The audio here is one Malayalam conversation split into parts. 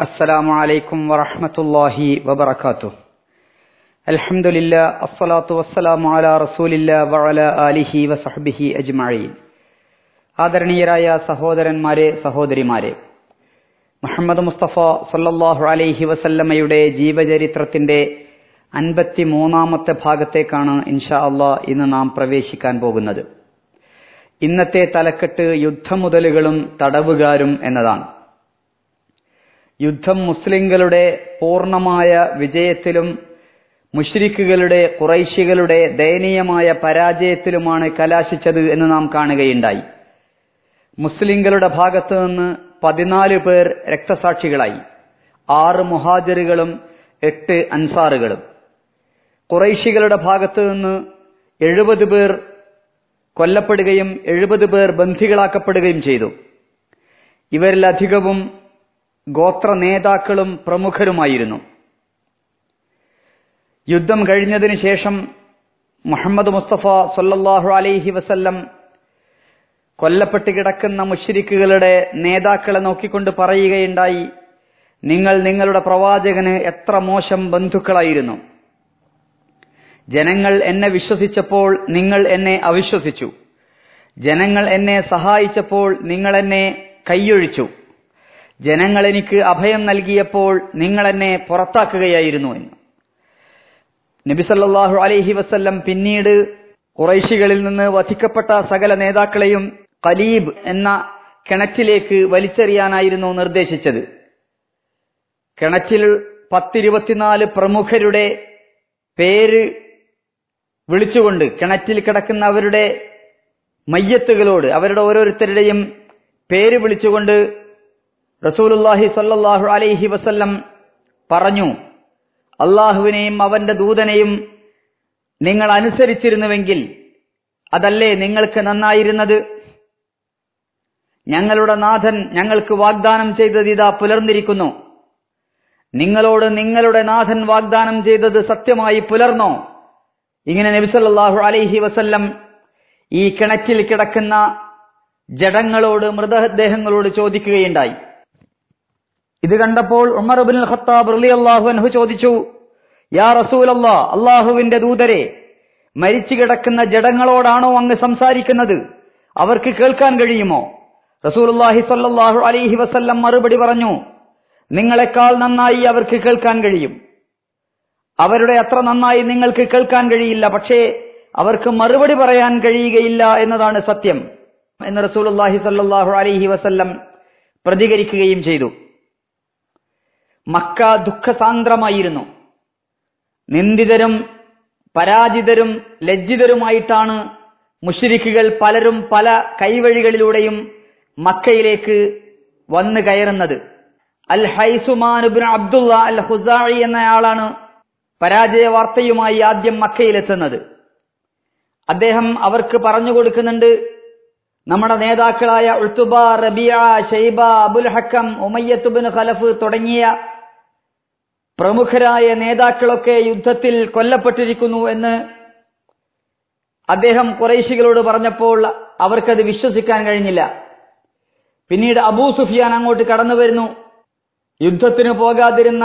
السلام عليكم ورحمة الله وبركاته الحمد لله الصلاة والسلام على رسول الله وعلى آله وصحبه أجمعين ആദരണീയരായ സഹോദരന്മാരെ സഹോദരിമാരെ മുഹമ്മദ് മുസ്തഫ സല്ലല്ലാഹു അലൈഹി വസല്ലമയുടെ ജീവചരിത്രത്തിന്റെ അൻപത്തി മൂന്നാമത്തെ ഭാഗത്തേക്കാണ് ഇൻഷാ അള്ളാ ഇന്ന് നാം പ്രവേശിക്കാൻ പോകുന്നത് ഇന്നത്തെ തലക്കെട്ട് യുദ്ധമുതലുകളും തടവുകാരും എന്നതാണ് യുദ്ധം മുസ്ലിങ്ങളുടെ പൂർണമായ വിജയത്തിലും മുഷ്രിക്കുകളുടെ കുറൈശികളുടെ ദയനീയമായ പരാജയത്തിലുമാണ് കലാശിച്ചത് എന്ന് നാം കാണുകയുണ്ടായി മുസ്ലിങ്ങളുടെ ഭാഗത്തു നിന്ന് പതിനാല് പേർ രക്തസാക്ഷികളായി ആറ് മുഹാജറുകളും എട്ട് അൻസാറുകളും കുറൈശികളുടെ ഭാഗത്തു നിന്ന് എഴുപത് പേർ കൊല്ലപ്പെടുകയും എഴുപത് പേർ ബന്ധികളാക്കപ്പെടുകയും ചെയ്തു ഇവരിലധികവും ഗോത്ര നേതാക്കളും പ്രമുഖരുമായിരുന്നു യുദ്ധം കഴിഞ്ഞതിനു ശേഷം മുഹമ്മദ് മുസ്തഫ സൊല്ലാഹു അലൈഹി വസല്ലം കൊല്ലപ്പെട്ട് കിടക്കുന്ന മുഷിരിക്കുകളുടെ നേതാക്കളെ നോക്കിക്കൊണ്ട് പറയുകയുണ്ടായി നിങ്ങൾ നിങ്ങളുടെ പ്രവാചകന് എത്ര മോശം ബന്ധുക്കളായിരുന്നു ജനങ്ങൾ എന്നെ വിശ്വസിച്ചപ്പോൾ നിങ്ങൾ എന്നെ അവിശ്വസിച്ചു ജനങ്ങൾ എന്നെ സഹായിച്ചപ്പോൾ നിങ്ങൾ എന്നെ കൈയൊഴിച്ചു ജനങ്ങൾ എനിക്ക് അഭയം നൽകിയപ്പോൾ നിങ്ങൾ എന്നെ പുറത്താക്കുകയായിരുന്നു എന്ന് നബിസല്ലാഹു അലൈഹി വസ്ല്ലം പിന്നീട് കുറൈശികളിൽ നിന്ന് വധിക്കപ്പെട്ട സകല നേതാക്കളെയും കലീബ് എന്ന കിണറ്റിലേക്ക് വലിച്ചെറിയാനായിരുന്നു നിർദ്ദേശിച്ചത് കിണറ്റിൽ പത്തിരുപത്തിനാല് പ്രമുഖരുടെ പേര് വിളിച്ചുകൊണ്ട് കിണറ്റിൽ കിടക്കുന്ന അവരുടെ മയ്യത്തുകളോട് അവരുടെ ഓരോരുത്തരുടെയും പേര് വിളിച്ചുകൊണ്ട് റസൂലുല്ലാഹി സല്ലാഹു അലൈഹി വസല്ലം പറഞ്ഞു അള്ളാഹുവിനെയും അവന്റെ ദൂതനെയും നിങ്ങൾ അനുസരിച്ചിരുന്നുവെങ്കിൽ അതല്ലേ നിങ്ങൾക്ക് നന്നായിരുന്നത് ഞങ്ങളുടെ നാഥൻ ഞങ്ങൾക്ക് വാഗ്ദാനം ചെയ്തത് ഇതാ പുലർന്നിരിക്കുന്നു നിങ്ങളോട് നിങ്ങളുടെ നാഥൻ വാഗ്ദാനം ചെയ്തത് സത്യമായി പുലർന്നോ ഇങ്ങനെ നബിസല്ലാഹു അലൈഹി വസല്ലം ഈ കിണറ്റിൽ കിടക്കുന്ന ജഡങ്ങളോട് മൃതദേഹങ്ങളോട് ചോദിക്കുകയുണ്ടായി ഇത് കണ്ടപ്പോൾ ഉമർ ബിൻ ഖത്താബ് റലി അള്ളാഹു അൻഹു ചോദിച്ചു യാ റസൂലല്ലാ അള്ളാഹുവിന്റെ ദൂതരെ മരിച്ചു കിടക്കുന്ന ജഡങ്ങളോടാണോ അങ്ങ് സംസാരിക്കുന്നത് അവർക്ക് കേൾക്കാൻ കഴിയുമോ റസൂലുല്ലാഹി സ്വല്ലല്ലാഹു അലൈഹി വസല്ലം മറുപടി പറഞ്ഞു നിങ്ങളെക്കാൾ നന്നായി അവർക്ക് കേൾക്കാൻ കഴിയും അവരുടെ അത്ര നന്നായി നിങ്ങൾക്ക് കേൾക്കാൻ കഴിയില്ല പക്ഷേ അവർക്ക് മറുപടി പറയാൻ കഴിയുകയില്ല എന്നതാണ് സത്യം എന്ന് റസൂലുല്ലാഹി സ്വല്ലല്ലാഹു അലൈഹി വസല്ലം പ്രതികരിക്കുകയും ചെയ്തു മക്ക ദുഃഖസാന്ദ്രമായിരുന്നു നിന്ദിതരും പരാജിതരും ലജ്ജിതരുമായിട്ടാണ് മുഷിരിക്കുകൾ പലരും പല കൈവഴികളിലൂടെയും മക്കയിലേക്ക് വന്നു കയറുന്നത് അൽ ഹൈസുമാനുബിൻ അബ്ദുള്ള അൽ ഹുസായി എന്നയാളാണ് പരാജയ വാർത്തയുമായി ആദ്യം മക്കയിലെത്തുന്നത് അദ്ദേഹം അവർക്ക് പറഞ്ഞു കൊടുക്കുന്നുണ്ട് നമ്മുടെ നേതാക്കളായ ഉൾത്തുബ റബിയ ഷെയ്ബ അബുൽ ഹക്കം ഉമയ്യത്തുബിൻ ഖലഫ് തുടങ്ങിയ പ്രമുഖരായ നേതാക്കളൊക്കെ യുദ്ധത്തിൽ കൊല്ലപ്പെട്ടിരിക്കുന്നു എന്ന് അദ്ദേഹം കുറേശികളോട് പറഞ്ഞപ്പോൾ അവർക്കത് വിശ്വസിക്കാൻ കഴിഞ്ഞില്ല പിന്നീട് അബൂ സുഫിയാൻ അങ്ങോട്ട് കടന്നു വരുന്നു യുദ്ധത്തിന് പോകാതിരുന്ന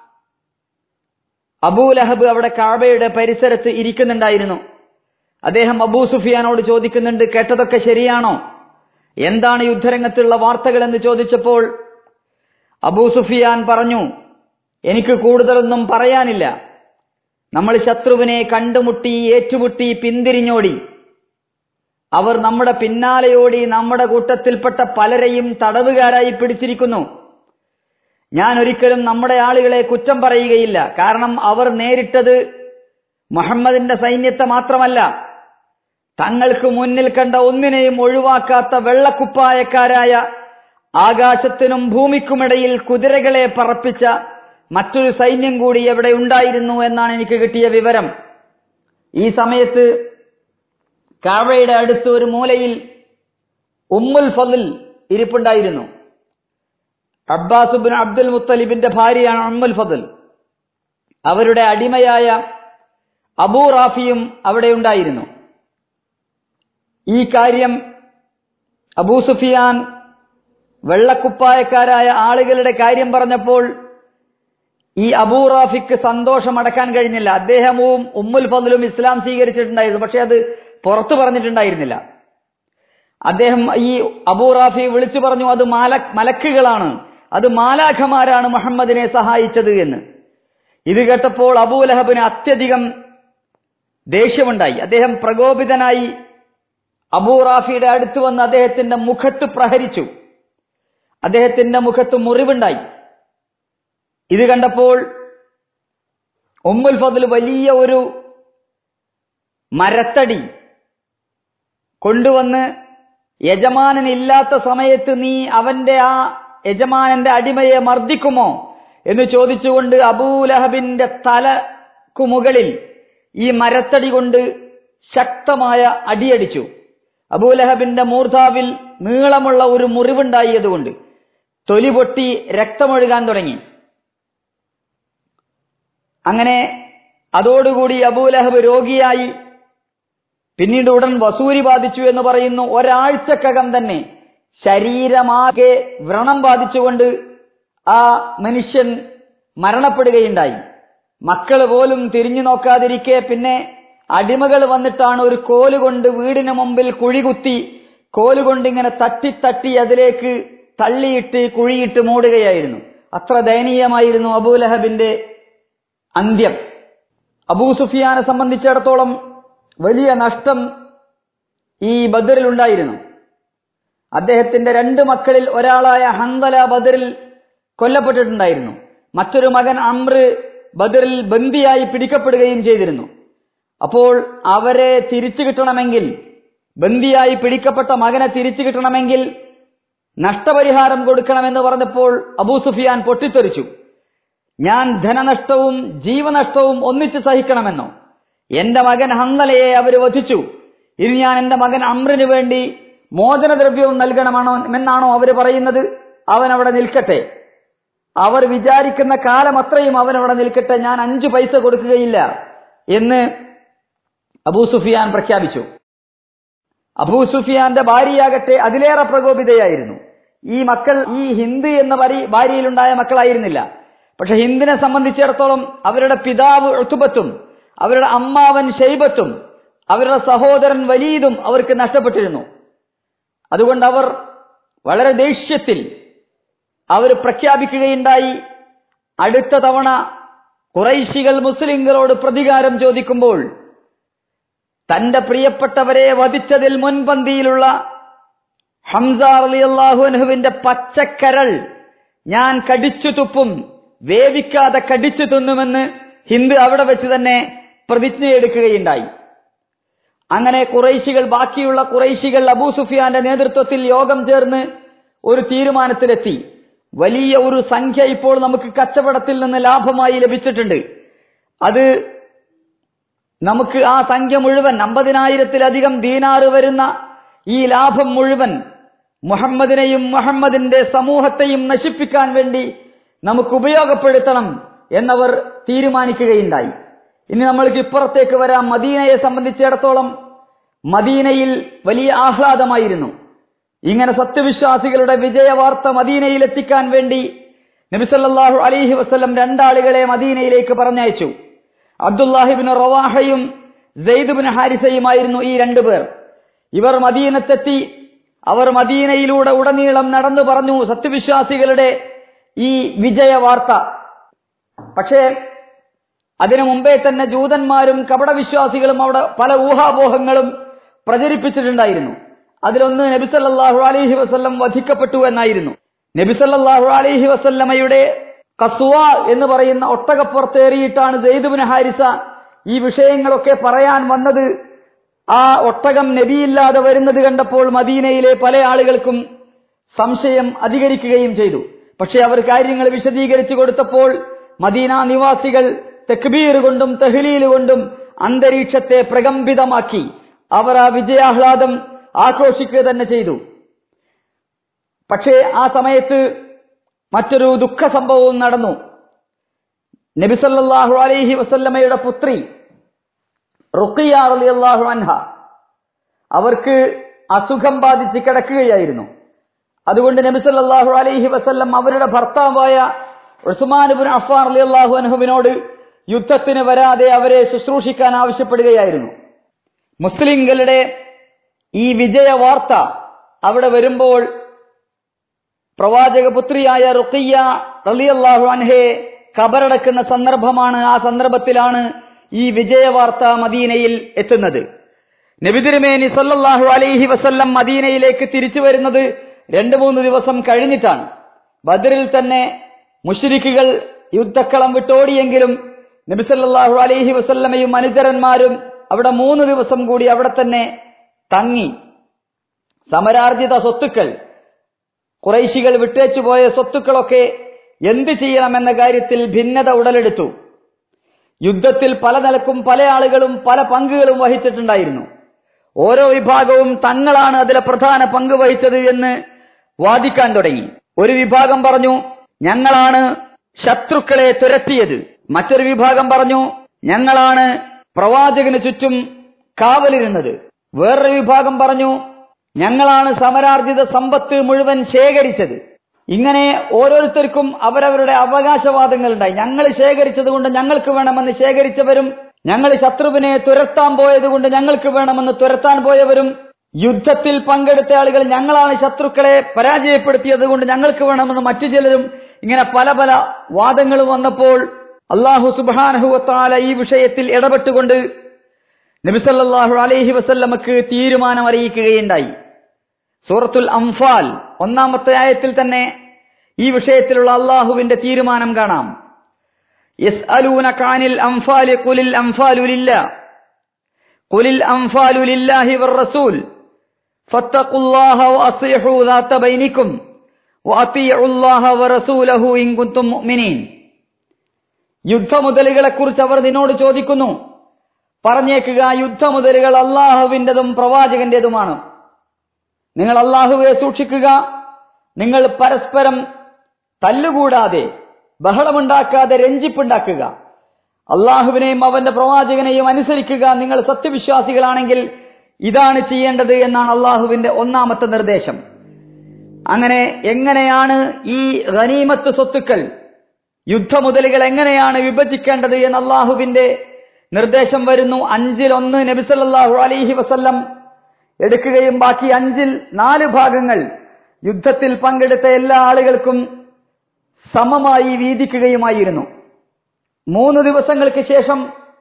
അബൂ ലഹബ് അവിടെ കാബയുടെ പരിസരത്ത് ഇരിക്കുന്നുണ്ടായിരുന്നു അദ്ദേഹം അബൂ സുഫിയാനോട് ചോദിക്കുന്നുണ്ട് കേട്ടതൊക്കെ ശരിയാണോ എന്താണ് യുദ്ധരംഗത്തുള്ള വാർത്തകൾ എന്ന് ചോദിച്ചപ്പോൾ അബൂ സുഫിയാൻ പറഞ്ഞു എനിക്ക് കൂടുതലൊന്നും പറയാനില്ല നമ്മൾ ശത്രുവിനെ കണ്ടുമുട്ടി ഏറ്റുമുട്ടി പിന്തിരിഞ്ഞോടി അവർ നമ്മുടെ പിന്നാലെയോടി നമ്മുടെ കൂട്ടത്തിൽപ്പെട്ട പലരെയും തടവുകാരായി പിടിച്ചിരിക്കുന്നു ഞാൻ ഒരിക്കലും നമ്മുടെ ആളുകളെ കുറ്റം പറയുകയില്ല കാരണം അവർ നേരിട്ടത് മുഹമ്മദിന്റെ സൈന്യത്തെ മാത്രമല്ല തങ്ങൾക്ക് മുന്നിൽ കണ്ട ഒന്നിനെയും ഒഴിവാക്കാത്ത വെള്ളക്കുപ്പായക്കാരായ ആകാശത്തിനും ഭൂമിക്കുമിടയിൽ കുതിരകളെ പറപ്പിച്ച മറ്റൊരു സൈന്യം കൂടി എവിടെ ഉണ്ടായിരുന്നു എന്നാണ് എനിക്ക് കിട്ടിയ വിവരം ഈ സമയത്ത് കാവയുടെ അടുത്ത് ഒരു മൂലയിൽ ഉമ്മുൽ ഫതിൽ ഇരിപ്പുണ്ടായിരുന്നു അബ്ബാസുബിൻ അബ്ദുൽ മുത്തലിബിന്റെ ഭാര്യയാണ് ഉമ്മുൽ ഫതിൽ അവരുടെ അടിമയായ അബൂ റാഫിയും അവിടെ ഉണ്ടായിരുന്നു ഈ കാര്യം അബൂ സുഫിയാൻ വെള്ളക്കുപ്പായക്കാരായ ആളുകളുടെ കാര്യം പറഞ്ഞപ്പോൾ ഈ അബൂറാഫിക്ക് സന്തോഷം അടക്കാൻ കഴിഞ്ഞില്ല അദ്ദേഹവും ഉമ്മുൽ ഫضലും ഇസ്ലാം സ്വീകരിച്ചിട്ടുണ്ടായിരുന്നു പക്ഷെ അത് പുറത്തു പറഞ്ഞിട്ടുണ്ടായിരുന്നില്ല അദ്ദേഹം ഈ അബൂറാഫി വിളിച്ചു പറഞ്ഞു അത് മാല മലക്കുകളാണ് അത് മാലാഖമാരാണ് മുഹമ്മദിനെ സഹായിച്ചത് എന്ന് ഇത് കേട്ടപ്പോൾ അബൂലഹബിന് അത്യധികം ദേഷ്യമുണ്ടായി അദ്ദേഹം പ്രകോപിതനായി അബൂറാഫിയുടെ അടുത്ത് വന്ന് അദ്ദേഹത്തിന്റെ മുഖത്ത് പ്രഹരിച്ചു അദ്ദേഹത്തിന്റെ മുഖത്ത് മുറിവുണ്ടായി ഇത് കണ്ടപ്പോൾ ഉമ്മുൽ ഫضൽ വലിയ ഒരു മരത്തടി കൊണ്ടുവന്ന് യജമാനനില്ലാത്ത സമയത്ത് നീ അവന്റെ ആ യജമാനന്റെ അടിമയെ മർദ്ദിക്കുമോ എന്ന് ചോദിച്ചുകൊണ്ട് അബൂലഹബിന്റെ തലക്കു മുകളിൽ ഈ മരത്തടി കൊണ്ട് ശക്തമായ അടിയടിച്ചു അബൂലഹബിന്റെ മൂർധാവിൽ നീളമുള്ള ഒരു മുറിവുണ്ടായതുകൊണ്ട് തൊലി പൊട്ടി രക്തമൊഴുകാൻ തുടങ്ങി അങ്ങനെ അതോടുകൂടി അബൂലഹബ് രോഗിയായി പിന്നീട് ഉടൻ വസൂരി ബാധിച്ചു എന്ന് പറയുന്നു ഒരാഴ്ചക്കകം തന്നെ ശരീരമാകെ വ്രണം ബാധിച്ചുകൊണ്ട് ആ മനുഷ്യൻ മരണപ്പെടുകയുണ്ടായി മക്കള് പോലും തിരിഞ്ഞു നോക്കാതിരിക്കെ പിന്നെ അടിമകൾ വന്നിട്ടാണ് ഒരു കോലുകൊണ്ട് വീടിന് മുമ്പിൽ കുഴികുത്തി കോലുകൊണ്ട് ഇങ്ങനെ തട്ടി തട്ടി അതിലേക്ക് തള്ളിയിട്ട് കുഴിയിട്ട് മൂടുകയായിരുന്നു അത്ര ദയനീയമായിരുന്നു അബൂലഹബിന്റെ അന്ത്യം അബൂ സുഫിയാനെ സംബന്ധിച്ചിടത്തോളം വലിയ നഷ്ടം ഈ ബദറിൽ ഉണ്ടായിരുന്നു അദ്ദേഹത്തിന്റെ രണ്ട് മക്കളിൽ ഒരാളായ ഹന്തല ബദറിൽ കൊല്ലപ്പെട്ടിട്ടുണ്ടായിരുന്നു മറ്റൊരു മകൻ അമ്ര ബദറിൽ ബന്ദിയായി പിടിക്കപ്പെടുകയും ചെയ്തിരുന്നു അപ്പോൾ അവരെ തിരിച്ചു കിട്ടണമെങ്കിൽ ബന്ദിയായി പിടിക്കപ്പെട്ട മകനെ തിരിച്ചു കിട്ടണമെങ്കിൽ നഷ്ടപരിഹാരം കൊടുക്കണമെന്ന് പറഞ്ഞപ്പോൾ അബൂ സുഫിയാൻ പൊട്ടിത്തെറിച്ചു ഞാൻ ധനനഷ്ടവും ജീവനഷ്ടവും ഒന്നിച്ച് സഹിക്കണമെന്നോ എന്റെ മകൻ ഹന്നലയെ അവർ വധിച്ചു ഇനി ഞാൻ എന്റെ മകൻ അമ്രിന് വേണ്ടി മോചനദ്രവ്യവും നൽകണമെന്നോ എന്നാണോ അവർ പറയുന്നത് അവൻ അവിടെ നിൽക്കട്ടെ അവർ വിചാരിക്കുന്ന കാലം അത്രയും അവൻ അവിടെ നിൽക്കട്ടെ ഞാൻ അഞ്ചു പൈസ കൊടുക്കുകയില്ല എന്ന് അബൂ സുഫിയാൻ പ്രഖ്യാപിച്ചു അബൂ സുഫിയാന്റെ ഭാര്യയാകട്ടെ അതിലേറെ പ്രകോപിതയായിരുന്നു ഈ മക്കൾ ഈ ഹിന്ദ് എന്ന പരി- ഭാര്യയിലുണ്ടായ മക്കളായിരുന്നില്ല പക്ഷെ ഹിന്ദിനെ സംബന്ധിച്ചിടത്തോളം അവരുടെ പിതാവ് ഉത്തുബത്തും അവരുടെ അമ്മാവൻ ഷെയ്ബത്തും അവരുടെ സഹോദരൻ വലീദും അവർക്ക് നഷ്ടപ്പെട്ടിരുന്നു അതുകൊണ്ട് അവർ വളരെ ദേഷ്യത്തിൽ അവർ പ്രഖ്യാപിക്കുകയുണ്ടായി അടുത്ത തവണ കുറൈശികൾ മുസ്ലിങ്ങളോട് പ്രതികാരം ചോദിക്കുമ്പോൾ തന്റെ പ്രിയപ്പെട്ടവരെ വധിച്ചതിൽ മുൻപന്തിയിലുള്ള ഹംസ അലിയല്ലാഹുനുവിന്റെ പച്ചക്കരൾ ഞാൻ കടിച്ചു തുപ്പും വേവിക്കാതെ കടിച്ചു തിന്നുമെന്ന് ഹിന്ദു അവിടെ വെച്ച് തന്നെ പ്രതിജ്ഞയെടുക്കുകയുണ്ടായി അങ്ങനെ കുറൈശികൾ ബാക്കിയുള്ള കുറൈശികൾ അബൂ സുഫിയാന്റെ നേതൃത്വത്തിൽ യോഗം ചേർന്ന് ഒരു തീരുമാനത്തിലെത്തി വലിയ ഒരു സംഖ്യ ഇപ്പോൾ നമുക്ക് കച്ചവടത്തിൽ നിന്ന് ലാഭമായി ലഭിച്ചിട്ടുണ്ട് അത് നമുക്ക് ആ സംഖ്യ മുഴുവൻ അമ്പതിനായിരത്തിലധികം ദീനാറ് വരുന്ന ഈ ലാഭം മുഴുവൻ മുഹമ്മദിനെയും മുഹമ്മദിന്റെ സമൂഹത്തെയും നശിപ്പിക്കാൻ വേണ്ടി നമുക്ക് ഉപയോഗപ്പെടുത്തണം എന്നവർ തീരുമാനിക്കുകയുണ്ടായി ഇനി നമ്മൾക്ക് ഇപ്പുറത്തേക്ക് വരാം മദീനയെ സംബന്ധിച്ചിടത്തോളം മദീനയിൽ വലിയ ആഹ്ലാദമായിരുന്നു ഇങ്ങനെ സത്യവിശ്വാസികളുടെ വിജയവാർത്ത മദീനയിൽ എത്തിക്കാൻ വേണ്ടി നബിസല്ലാഹു അലൈഹി വസ്ലം രണ്ടാളുകളെ മദീനയിലേക്ക് പറഞ്ഞയച്ചു അബ്ദുല്ലാഹിബിൻ റവാഹയും സെയ്ദുബിൻ ഹാരിസയുമായിരുന്നു ഈ രണ്ടുപേർ ഇവർ മദീനത്തെത്തി അവർ മദീനയിലൂടെ ഉടനീളം നടന്നു പറഞ്ഞു സത്യവിശ്വാസികളുടെ ഈ വിജയവാർത്ത പക്ഷേ അതിനു മുമ്പേ തന്നെ ജൂതന്മാരും കപടവിശ്വാസികളും അവിടെ പല ഊഹാപോഹങ്ങളും പ്രചരിപ്പിച്ചിട്ടുണ്ടായിരുന്നു അതിലൊന്ന് നബിസല്ലാഹു അലൈഹി വസല്ലം വധിക്കപ്പെട്ടു എന്നായിരുന്നു നബിസല്ലാഹു അലൈഹി വസല്ലമയുടെ കസുവ എന്ന് പറയുന്ന ഒട്ടകപ്പുറത്തേറിയിട്ടാണ് സെയ്ദുബിന് ഹാരിസ ഈ വിഷയങ്ങളൊക്കെ പറയാൻ വന്നത് ആ ഒട്ടകം നബിയില്ലാതെ വരുന്നത് കണ്ടപ്പോൾ മദീനയിലെ പല ആളുകൾക്കും സംശയം അധികരിക്കുകയും ചെയ്തു പക്ഷെ അവർ കാര്യങ്ങൾ വിശദീകരിച്ചു കൊടുത്തപ്പോൾ മദീന നിവാസികൾ തെക്ബീർ കൊണ്ടും തെഹ്ലീൽ കൊണ്ടും അന്തരീക്ഷത്തെ പ്രകമ്പിതമാക്കി അവർ ആ വിജയാഹ്ലാദം ആഘോഷിക്കുക തന്നെ ചെയ്തു പക്ഷേ ആ സമയത്ത് മറ്റൊരു ദുഃഖ സംഭവവും നടന്നു നബിസല്ലാഹു അലൈഹി വസല്ലമയുടെ പുത്രി റുഖിയ റളിയല്ലാഹു അൻഹ അവർക്ക് അസുഖം ബാധിച്ച് കിടക്കുകയായിരുന്നു അതുകൊണ്ട് നബി സല്ലല്ലാഹു അലൈഹി വസല്ലം അവരുടെ ഭർത്താവായ ഉസ്മാനുബിൻ അഫ്ഫാൻ അലിയല്ലാഹു അൻഹുവിനോട് യുദ്ധത്തിന് വരാതെ അവരെ ശുശ്രൂഷിക്കാൻ ആവശ്യപ്പെടുകയായിരുന്നു മുസ്ലിങ്ങളുടെ ഈ വിജയ വാർത്ത അവിടെ വരുമ്പോൾ പ്രവാചക പുത്രിയായ റുഖിയ റളിയല്ലാഹു അൻഹയെ കബറടക്കുന്ന സന്ദർഭമാണ് ആ സന്ദർഭത്തിലാണ് ഈ വിജയ വാർത്ത മദീനയിൽ എത്തുന്നത് നബിതിരുമേനി സല്ലല്ലാഹു അലൈഹി വസല്ലം മദീനയിലേക്ക് തിരിച്ചു വരുന്നത് രണ്ടു മൂന്ന് ദിവസം കഴിഞ്ഞിട്ടാണ് ബദറിൽ തന്നെ മുഷിരിക്കുകൾ യുദ്ധക്കളം വിട്ടോടിയെങ്കിലും നബി സല്ലല്ലാഹു അലൈഹി വസല്ലമയും അനുചരന്മാരും അവിടെ മൂന്ന് ദിവസം കൂടി അവിടെ തന്നെ തങ്ങി സമരാർജിത സ്വത്തുക്കൾ കുറൈശികൾ വിട്ടേച്ചുപോയ സ്വത്തുക്കളൊക്കെ എന്ത് ചെയ്യണമെന്ന കാര്യത്തിൽ ഭിന്നത ഉടലെടുത്തു യുദ്ധത്തിൽ പല നിലക്കും പല ആളുകളും പല പങ്കുകളും വഹിച്ചിട്ടുണ്ടായിരുന്നു ഓരോ വിഭാഗവും തങ്ങളാണ് അതിലെ പ്രധാന പങ്ക് വഹിച്ചത് എന്ന് വാദിക്കാൻ തുടങ്ങി ഒരു വിഭാഗം പറഞ്ഞു ഞങ്ങളാണ് ശത്രുക്കളെ തുരത്തിയത് മറ്റൊരു വിഭാഗം പറഞ്ഞു ഞങ്ങളാണ് പ്രവാചകന് ചുറ്റും കാവലിരുന്നത് വേറൊരു വിഭാഗം പറഞ്ഞു ഞങ്ങളാണ് സമരാർജിത സമ്പത്ത് മുഴുവൻ ശേഖരിച്ചത് ഇങ്ങനെ ഓരോരുത്തർക്കും അവരവരുടെ അവകാശവാദങ്ങൾ ഉണ്ടായി ഞങ്ങൾ ശേഖരിച്ചത് കൊണ്ട് ഞങ്ങൾക്ക് വേണമെന്ന് ശേഖരിച്ചവരും ഞങ്ങൾ ശത്രുവിനെ തുരത്താൻ പോയത് കൊണ്ട് ഞങ്ങൾക്ക് വേണമെന്ന് തുരത്താൻ പോയവരും യുദ്ധത്തിൽ പങ്കെടുത്ത ആളുകൾ ഞങ്ങളാണ് ശത്രുക്കളെ പരാജയപ്പെടുത്തിയത് കൊണ്ട് ഞങ്ങൾക്ക് വേണമെന്ന് മറ്റു ചിലരും ഇങ്ങനെ പല പല വാദങ്ങളും വന്നപ്പോൾ അള്ളാഹു സുബാനഹുവത്താല ഈ വിഷയത്തിൽ ഇടപെട്ടുകൊണ്ട് നബിസല്ലാഹു അലൈഹി വസല്ലമക്ക് തീരുമാനം അറിയിക്കുകയുണ്ടായി സൂറത്തുൽ അംഫാൽ ഒന്നാമത്തെ ആയത്തിൽ തന്നെ ഈ വിഷയത്തിലുള്ള അള്ളാഹുവിന്റെ തീരുമാനം കാണാം يسألونك عن الأنفال قل الأنفال لله قل الأنفال لله والرسول فاتقوا الله وأصلحوا ذات بينكم وأطيعوا الله ورسوله إن كنتم مؤمنين യുദ്ധമുതലുകളെക്കുറിച്ച് അവർ നിന്നോട് ചോദിക്കുന്നു പറഞ്ഞേക്കുക യുദ്ധമുതലുകൾ അള്ളാഹുവിൻ്റെതും പ്രവാചകന്റേതുമാണ് നിങ്ങൾ അള്ളാഹുവെ സൂക്ഷിക്കുക നിങ്ങൾ പരസ്പരം തല്ലുകൂടാതെ ബഹളമുണ്ടാക്കാതെ രഞ്ജിപ്പുണ്ടാക്കുക അള്ളാഹുവിനെയും അവന്റെ പ്രവാചകനെയും അനുസരിക്കുക നിങ്ങൾ സത്യവിശ്വാസികളാണെങ്കിൽ ഇതാണ് ചെയ്യേണ്ടത് എന്നാണ് അള്ളാഹുവിന്റെ ഒന്നാമത്തെ നിർദ്ദേശം അങ്ങനെ എങ്ങനെയാണ് ഈ ഖനീമത്ത് സ്വത്തുക്കൾ യുദ്ധമുതലുകൾ എങ്ങനെയാണ് വിഭജിക്കേണ്ടത് എന്ന് അള്ളാഹുവിന്റെ നിർദ്ദേശം വരുന്നു അഞ്ചിൽ ഒന്ന് നബിസല്ലാഹു അലൈഹി വസല്ലം എടുക്കുകയും ബാക്കി അഞ്ചിൽ നാല് ഭാഗങ്ങൾ യുദ്ധത്തിൽ പങ്കെടുത്ത എല്ലാ ആളുകൾക്കും സമമായി വീതിക്കുകയുമായിരുന്നു മൂന്ന് ദിവസങ്ങൾക്ക് ശേഷം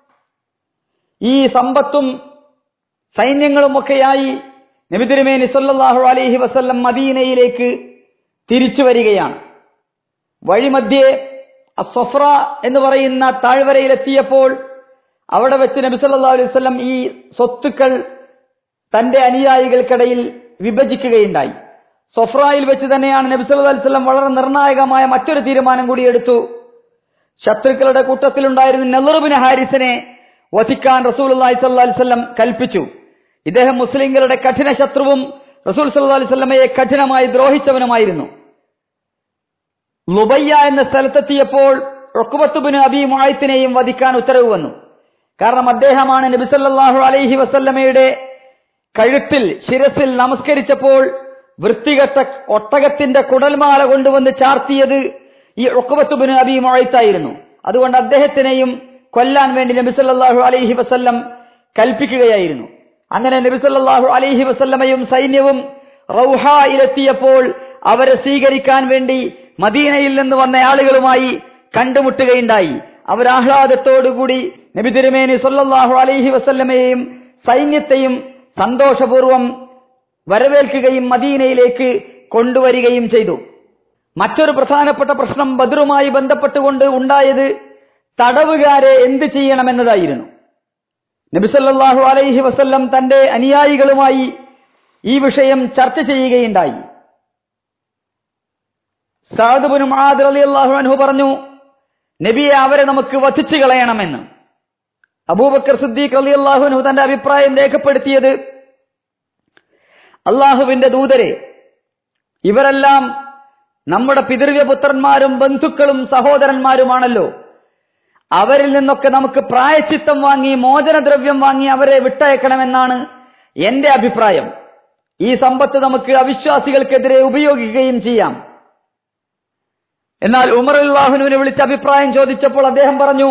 ഈ സമ്പത്തും സൈന്യങ്ങളുമൊക്കെയായി നബിതിരുമേനി സല്ലല്ലാഹു അലൈഹി വസല്ലം മദീനയിലേക്ക് തിരിച്ചു വരികയാണ് വഴിമധ്യേ അസ്വഫ്ര എന്ന് പറയുന്ന താഴ്വരയിലെത്തിയപ്പോൾ അവിടെ വെച്ച് നബി സല്ലല്ലാഹു അലൈഹി വസല്ലം ഈ സ്വത്തുക്കൾ തന്റെ അനുയായികൾക്കിടയിൽ വിഭജിക്കുകയുണ്ടായി സൊഫ്രായിൽ വെച്ച് തന്നെയാണ് നബി സല്ലല്ലാഹു അലൈഹി വസല്ലം വളരെ നിർണായകമായ മറ്റൊരു തീരുമാനം കൂടി എടുത്തു ശത്രുക്കളുടെ കൂട്ടത്തിലുണ്ടായിരുന്ന നെലറുബിന് ഹാരിസിനെ വധിക്കാൻ റസൂൽ അള്ളാഹി സല്ലല്ലാഹു അലൈഹി വസല്ലം കൽപ്പിച്ചു ഇദ്ദേഹം മുസ്ലിങ്ങളുടെ കഠിന ശത്രുവും റസൂൽ സല്ലല്ലാഹു അലൈഹി വസല്ലമയെ കഠിനമായി ദ്രോഹിച്ചവനുമായിരുന്നു ലുബയ്യ എന്ന സ്ഥലത്തെത്തിയപ്പോൾ റുക്കുബത്തുബിന് അബി മുആയത്തിനെയും വധിക്കാൻ ഉത്തരവ് വന്നു കാരണം അദ്ദേഹമാണ് നബി സല്ലല്ലാഹു അലൈഹി വസല്ലമയുടെ കഴുത്തിൽ ശിരസിൽ നമസ്കരിച്ചപ്പോൾ വൃത്തികെട്ട ഒട്ടകത്തിന്റെ കുടൽമാല കൊണ്ടുവന്ന് ചാർത്തിയത് ഈ ഉക്കുബത്തുബിന് അബി മുഴത്തായിരുന്നു അതുകൊണ്ട് അദ്ദേഹത്തിനെയും കൊല്ലാൻ വേണ്ടി നബിസല്ലാഹു അലൈഹി വസല്ലം കൽപ്പിക്കുകയായിരുന്നു അങ്ങനെ നബിസല്ലാഹു അലൈഹി വസല്ലമയും സൈന്യവും റൗഹായിലെത്തിയപ്പോൾ അവരെ സ്വീകരിക്കാൻ വേണ്ടി മദീനയിൽ നിന്ന് വന്ന ആളുകളുമായി കണ്ടുമുട്ടുകയുണ്ടായി അവർ ആഹ്ലാദത്തോടുകൂടി നബി തിരുമേനി സല്ലല്ലാഹു അലൈഹി വസല്ലമയെയും സൈന്യത്തെയും സന്തോഷപൂർവം വരവേൽക്കുകയും മദീനയിലേക്ക് കൊണ്ടുവരികയും ചെയ്തു മറ്റൊരു പ്രധാനപ്പെട്ട പ്രശ്നം ബദറുമായി ബന്ധപ്പെട്ടുകൊണ്ട് ഉണ്ടായത് തടവുകാരെ എന്ത് ചെയ്യണമെന്നതായിരുന്നു നബിസല്ലാഹു അലൈഹി വസല്ലം തന്റെ അനുയായികളുമായി ഈ വിഷയം ചർച്ച ചെയ്യുകയുണ്ടായി സാദുബിന് മഹാദ് അലി അള്ളാഹു അൻഹു പറഞ്ഞു നബിയെ അവരെ നമുക്ക് വധിച്ചു കളയണമെന്ന് അബൂബക്കർ സിദ്ദീഖ് അലി അള്ളാഹു അൻഹു തന്റെ അഭിപ്രായം രേഖപ്പെടുത്തിയത് അള്ളാഹുവിന്റെ ദൂതരെ ഇവരെല്ലാം നമ്മുടെ പിതൃവ്യപുത്രന്മാരും ബന്ധുക്കളും സഹോദരന്മാരുമാണല്ലോ അവരിൽ നിന്നൊക്കെ നമുക്ക് പ്രായച്ചിത്തം വാങ്ങി മോചനദ്രവ്യം വാങ്ങി അവരെ വിട്ടയക്കണമെന്നാണ് എന്റെ അഭിപ്രായം ഈ സമ്പത്ത് നമുക്ക് അവിശ്വാസികൾക്കെതിരെ ഉപയോഗിക്കുകയും ചെയ്യാം എന്നാൽ ഉമർ അള്ളാഹുനുവിനെ വിളിച്ച് അഭിപ്രായം ചോദിച്ചപ്പോൾ അദ്ദേഹം പറഞ്ഞു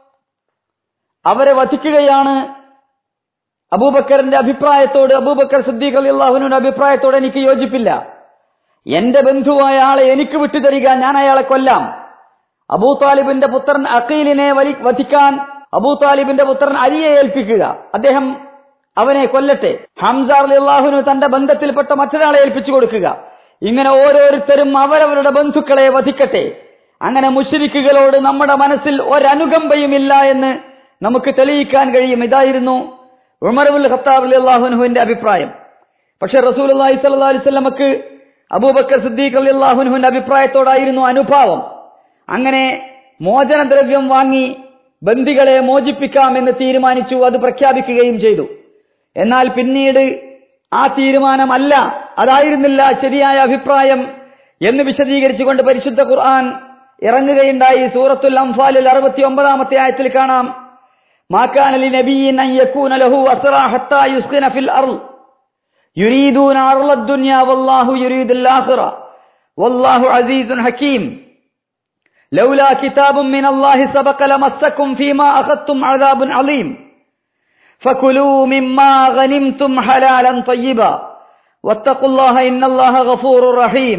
അവരെ വധിക്കുകയാണ് അബൂബക്കറിന്റെ അഭിപ്രായത്തോട് അബൂബക്കർ സിദ്ദീഖ് അലി അള്ളാഹുനുവിന്റെ അഭിപ്രായത്തോട് എനിക്ക് യോജിപ്പില്ല എന്റെ ബന്ധുവായ ആളെ എനിക്ക് വിട്ടുതരിക ഞാൻ അയാളെ കൊല്ലാം അബൂ താലിബിന്റെ പുത്രൻ അഖീലിനെ വലി വധിക്കാൻ അബൂ താലിബിന്റെ പുത്രൻ അലിയെ ഏൽപ്പിക്കുക അദ്ദേഹം അവനെ കൊല്ലട്ടെ ഹംസാർ അലി അള്ളാഹുനു തന്റെ ബന്ധത്തിൽപ്പെട്ട മറ്റൊരാളെ ഏൽപ്പിച്ചു കൊടുക്കുക ഇങ്ങനെ ഓരോരുത്തരും അവരവരുടെ ബന്ധുക്കളെ വധിക്കട്ടെ അങ്ങനെ മുഷരിക്കുകളോട് നമ്മുടെ മനസ്സിൽ ഒരനുകമ്പയുമില്ല എന്ന് നമുക്ക് തെളിയിക്കാൻ കഴിയും ഇതായിരുന്നു ഉമർബുൽ ഖത്താബ് അലി അള്ളാഹുനുഹുവിന്റെ അഭിപ്രായം പക്ഷെ റസൂൽ അള്ളാഹി സല്ലാ അലിസ്ലമക്ക് അബൂബക്കർ സിദ്ദീഖ് അലി അള്ളാഹുനുഹുവിന്റെ അഭിപ്രായത്തോടായിരുന്നു അനുഭാവം അങ്ങനെ മോചനദ്രവ്യം വാങ്ങി ബന്ദികളെ മോചിപ്പിക്കാമെന്ന് തീരുമാനിച്ചു അത് പ്രഖ്യാപിക്കുകയും ചെയ്തു എന്നാൽ പിന്നീട് ആ തീരുമാനമല്ല അതായിരുന്നില്ല ശരിയായ അഭിപ്രായം എന്ന് വിശദീകരിച്ചുകൊണ്ട് പരിശുദ്ധ ഖുർആൻ ഇറങ്ങുകയുണ്ടായി സൂറത്തുൽ അംഫാലിൽ അറുപത്തി ഒമ്പതാമത്തെ ആയത്തിൽ കാണാം മാക്കാനലി നബിയിൻ അൻ യകൂന ലഹു അസ്റ ഹത്താ യുസ്ഖിന ഫിൽ അർള് യുരീദൂന അർള ദുനിയ വല്ലാഹു യുരീദുൽ ആഖിറ വല്ലാഹു അസീസുൻ ഹകീം ലൗലാ കിതാബും മിൻ അല്ലാഹി സബഖ ലമസ്സക്കും ഫീമാ അഖദ്തും അദാബുൻ അലീം فكلوا مما غنمتم حلالا طيبا واتقوا الله إن الله غفور رحيم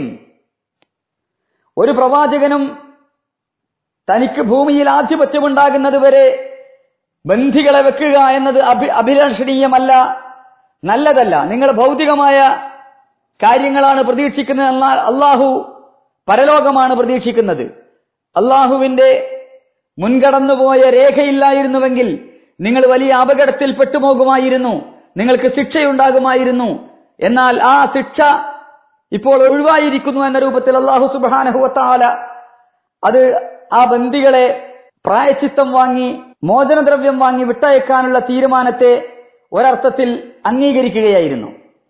ഒരു പ്രവാചകനും തനിക്ക് ഭൂമിയിൽ ആധിപത്യമുണ്ടാകുന്നത് വരെ ബന്ധികളെ വെക്കുക എന്നത് അഭി അഭിലഷണീയമല്ല നല്ലതല്ല നിങ്ങൾ ഭൗതികമായ കാര്യങ്ങളാണ് പ്രതീക്ഷിക്കുന്നത് എന്നാൽ അള്ളാഹു പരലോകമാണ് പ്രതീക്ഷിക്കുന്നത് അള്ളാഹുവിന്റെ മുൻകടന്നുപോയ രേഖയില്ലായിരുന്നുവെങ്കിൽ നിങ്ങൾ വലിയ അപകടത്തിൽ പെട്ടുപോകുമായിരുന്നു നിങ്ങൾക്ക് ശിക്ഷയുണ്ടാകുമായിരുന്നു എന്നാൽ ആ ശിക്ഷ ഇപ്പോൾ ഒഴിവായിരിക്കുന്നു എന്ന രൂപത്തിൽ അള്ളാഹു സുബാനഹുവത്താല അത് ആ ബന്ദികളെ പ്രായച്ചിത്തം വാങ്ങി മോചനദ്രവ്യം വാങ്ങി വിട്ടയക്കാനുള്ള തീരുമാനത്തെ ഒരർത്ഥത്തിൽ അംഗീകരിക്കുകയായിരുന്നു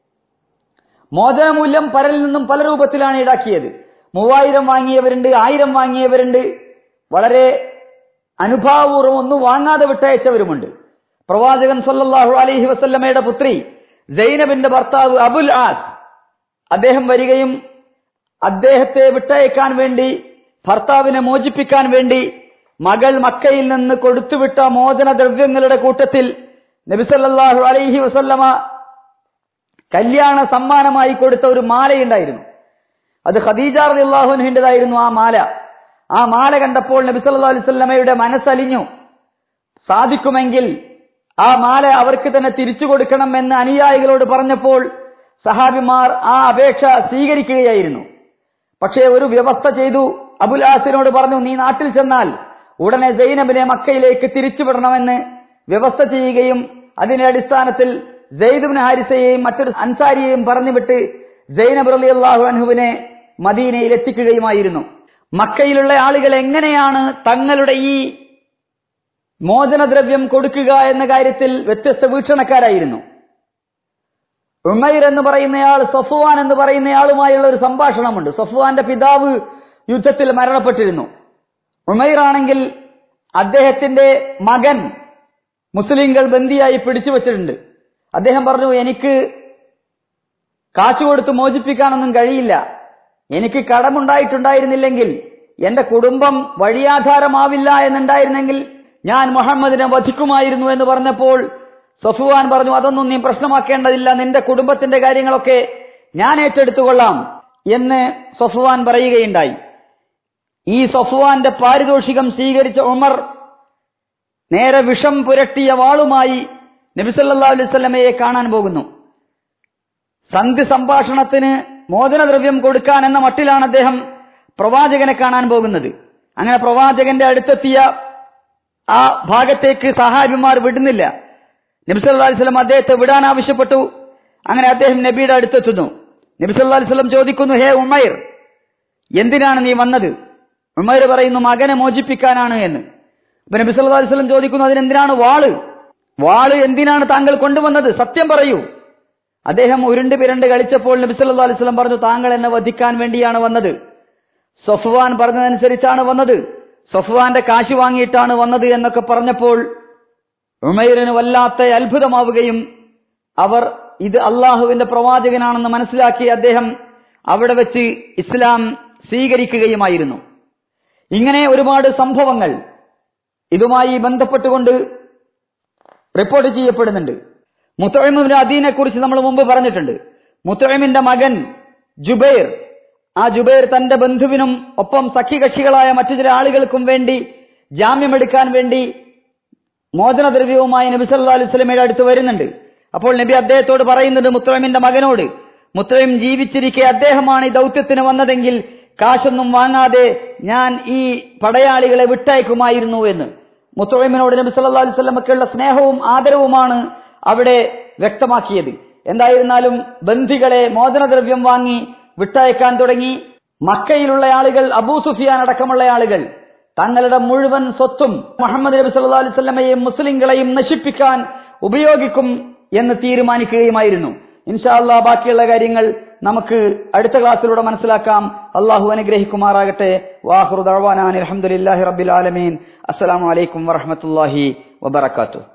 മോചനമൂല്യം പലരിൽ നിന്നും പല രൂപത്തിലാണ് ഈടാക്കിയത് മൂവായിരം വാങ്ങിയവരുണ്ട് ആയിരം വാങ്ങിയവരുണ്ട് വളരെ അനുഭാവപൂർവ്വം ഒന്നും വാങ്ങാതെ വിട്ടയച്ചവരുമുണ്ട് പ്രവാചകൻ സല്ലല്ലാഹു അലൈഹി വസല്ലമയുടെ പുത്രി ജൈനബിന്റെ ഭർത്താവ് അബുൽ ആസ് അദ്ദേഹം വരികയും അദ്ദേഹത്തെ വിട്ടയക്കാൻ വേണ്ടി ഭർത്താവിനെ മോചിപ്പിക്കാൻ വേണ്ടി മകൾ മക്കയിൽ നിന്ന് കൊടുത്തുവിട്ട മോചന ദ്രവ്യങ്ങളുടെ കൂട്ടത്തിൽ നബിസല്ലാഹു അലൈഹി വസല്ലമ കല്യാണ സമ്മാനമായി കൊടുത്ത ഒരു മാലയുണ്ടായിരുന്നു അത് ഖദീജ അള്ളാഹുനുഹിൻ്റെതായിരുന്നു ആ മാല ആ മാല കണ്ടപ്പോൾ നബി സല്ലല്ലാഹു അലൈഹി വസല്ലമയുടെ മനസ്സലിഞ്ഞു സാധിക്കുമെങ്കിൽ ആ മാല അവർക്ക് തന്നെ തിരിച്ചു കൊടുക്കണം എന്ന് അനുയായികളോട് പറഞ്ഞപ്പോൾ സഹാബിമാർ ആ അപേക്ഷ സ്വീകരിക്കുകയായിരുന്നു പക്ഷേ ഒരു വ്യവസ്ഥ ചെയ്തു അബുലാസിനോട് പറഞ്ഞു നീ നാട്ടിൽ ചെന്നാൽ ഉടനെ സൈനബിനെ മക്കയിലേക്ക് തിരിച്ചുവിടണമെന്ന് വ്യവസ്ഥ ചെയ്യുകയും അതിന്റെ അടിസ്ഥാനത്തിൽ ജയ്ദുബിൻ ഹാരിസയെയും മറ്റൊരു അൻസാരിയെയും പറഞ്ഞുവിട്ട് ജൈനബ് അലി അള്ളാഹു അൻഹുവിനെ മദീനയിൽ എത്തിക്കുകയുമായിരുന്നു മക്കയിലുള്ള ആളുകൾ എങ്ങനെയാണ് തങ്ങളുടെ ഈ മോചനദ്രവ്യം കൊടുക്കുക എന്ന കാര്യത്തിൽ വ്യത്യസ്ത വീക്ഷണക്കാരായിരുന്നു ഉമൈർ എന്ന് പറയുന്നയാൾ സഫുവാൻ എന്ന് പറയുന്നയാളുമായുള്ള ഒരു സംഭാഷണമുണ്ട് സഫുവാന്റെ പിതാവ് യുദ്ധത്തിൽ മരണപ്പെട്ടിരുന്നു ഉമൈർ ആണെങ്കിൽ അദ്ദേഹത്തിന്റെ മകൻ മുസ്ലിങ്ങൾ ബന്ദിയായി പിടിച്ചു വച്ചിട്ടുണ്ട് അദ്ദേഹം പറഞ്ഞു എനിക്ക് കാശ് കൊടുത്ത് മോചിപ്പിക്കാനൊന്നും കഴിയില്ല എനിക്ക് കടമുണ്ടായിട്ടുണ്ടായിരുന്നില്ലെങ്കിൽ എന്റെ കുടുംബം വഴിയാധാരമാവില്ല എന്നുണ്ടായിരുന്നെങ്കിൽ ഞാൻ മുഹമ്മദിനെ വധിക്കുമായിരുന്നു എന്ന് പറഞ്ഞപ്പോൾ സഫുവാൻ പറഞ്ഞു അതൊന്നും നീ പ്രശ്നമാക്കേണ്ടതില്ല നിന്റെ കുടുംബത്തിന്റെ കാര്യങ്ങളൊക്കെ ഞാൻ ഏറ്റെടുത്തുകൊള്ളാം എന്ന് സഫുവാൻ പറയുകയുണ്ടായി ഈ സഫുവാന്റെ പാരിതോഷികം സ്വീകരിച്ച ഉമർ നേരെ വിഷം പുരട്ടിയ വാളുമായി നബിസല്ലാ അലൈവല്ലമയെ കാണാൻ പോകുന്നു സന്ധി സംഭാഷണത്തിന് മോചനദ്രവ്യം കൊടുക്കാൻ എന്ന മട്ടിലാണ് അദ്ദേഹം പ്രവാചകനെ കാണാൻ പോകുന്നത് അങ്ങനെ പ്രവാചകന്റെ അടുത്തെത്തിയ ആ ഭാഗത്തേക്ക് സഹാബിമാർ വിടുന്നില്ല നബിസല്ലാ അലിസ്ലം അദ്ദേഹത്തെ വിടാൻ ആവശ്യപ്പെട്ടു അങ്ങനെ അദ്ദേഹം നബിയുടെ അടുത്തെത്തുന്നു നബിസല്ലാ അലിസ്ലം ചോദിക്കുന്നു ഹേ ഉമൈർ എന്തിനാണ് നീ വന്നത് ഉമൈർ പറയുന്നു മകനെ മോചിപ്പിക്കാനാണ് എന്ന് അപ്പൊ നബി സല്ലല്ലാഹു അലൈഹി വസല്ലം ചോദിക്കുന്നു അതിനെന്തിനാണ് വാള് വാള് എന്തിനാണ് താങ്കൾ കൊണ്ടുവന്നത് സത്യം പറയൂ അദ്ദേഹം ഉരുണ്ട് പിരണ്ട് കളിച്ചപ്പോൾ നബി സല്ലല്ലാഹു അലൈഹി വസല്ലം പറഞ്ഞു താങ്കൾ എന്നെ വധിക്കാൻ വേണ്ടിയാണ് വന്നത് സൊഫ്വാൻ പറഞ്ഞതനുസരിച്ചാണ് വന്നത് സൊഫ്വാന്റെ കാശ് വാങ്ങിയിട്ടാണ് വന്നത് എന്നൊക്കെ പറഞ്ഞപ്പോൾ ഉമൈറിന് വല്ലാത്ത അത്ഭുതമാവുകയും അവർ ഇത് അള്ളാഹുവിന്റെ പ്രവാചകനാണെന്ന് മനസ്സിലാക്കി അദ്ദേഹം അവിടെ വെച്ച് ഇസ്ലാം സ്വീകരിക്കുകയുമായിരുന്നു ഇങ്ങനെ ഒരുപാട് സംഭവങ്ങൾ ഇതുമായി ബന്ധപ്പെട്ടുകൊണ്ട് റിപ്പോർട്ട് ചെയ്യപ്പെടുന്നുണ്ട് മുത്തഴിമിന്റെ അദീനെ കുറിച്ച് നമ്മൾ മുമ്പ് പറഞ്ഞിട്ടുണ്ട് മുത്തഴിമിന്റെ മകൻ ജുബൈർ ആ ജുബൈർ തന്റെ ബന്ധുവിനും ഒപ്പം സഖ്യകക്ഷികളായ മറ്റു ചില ആളുകൾക്കും വേണ്ടി ജാമ്യമെടുക്കാൻ വേണ്ടി മോചനദ്രവ്യവുമായി നബി സല്ലല്ലാഹു അലൈഹി വസല്ലമയുടെ അടുത്ത് വരുന്നുണ്ട് അപ്പോൾ നബി അദ്ദേഹത്തോട് പറയുന്നുണ്ട് മുത്തഴിമിന്റെ മകനോട് മുത്തഴിം ജീവിച്ചിരിക്കെ അദ്ദേഹമാണ് ഈ ദൗത്യത്തിന് വന്നതെങ്കിൽ കാശൊന്നും വാങ്ങാതെ ഞാൻ ഈ പടയാളികളെ വിട്ടയക്കുമായിരുന്നു എന്ന് മുത്തഴിമിനോട് നബി സല്ലല്ലാഹു അലൈഹി വസല്ലമക്കുള്ള സ്നേഹവും ആദരവുമാണ് അവിടെ വ്യക്തമാക്കിയത് എന്തായിരുന്നാലും ബന്ധികളെ മോചനദ്രവ്യം വാങ്ങി വിട്ടയക്കാൻ തുടങ്ങി മക്കയിലുള്ള ആളുകൾ അബൂ സുഫിയാൻ അടക്കമുള്ള ആളുകൾ തങ്ങളുടെ മുഴുവൻ സ്വത്തും മുഹമ്മദ് നബി സല്ലല്ലാഹു അലൈഹി വസല്ലമയെയും മുസ്ലിങ്ങളെയും നശിപ്പിക്കാൻ ഉപയോഗിക്കും എന്ന് തീരുമാനിക്കുകയുമായിരുന്നു ഇൻഷാ അല്ലാ ബാക്കിയുള്ള കാര്യങ്ങൾ നമുക്ക് അടുത്ത ക്ലാസ്സിലൂടെ മനസ്സിലാക്കാം അള്ളാഹു അനുഗ്രഹിക്കുമാറാകട്ടെ വാഹുർ ദഅ്വാനാ അനിൽ ഹംദുലില്ലാഹി റബ്ബിൽ ആലമീൻ അസ്സലാമു അലൈക്കും വറഹ്മത്തുള്ളാഹി വബറകാതുഹു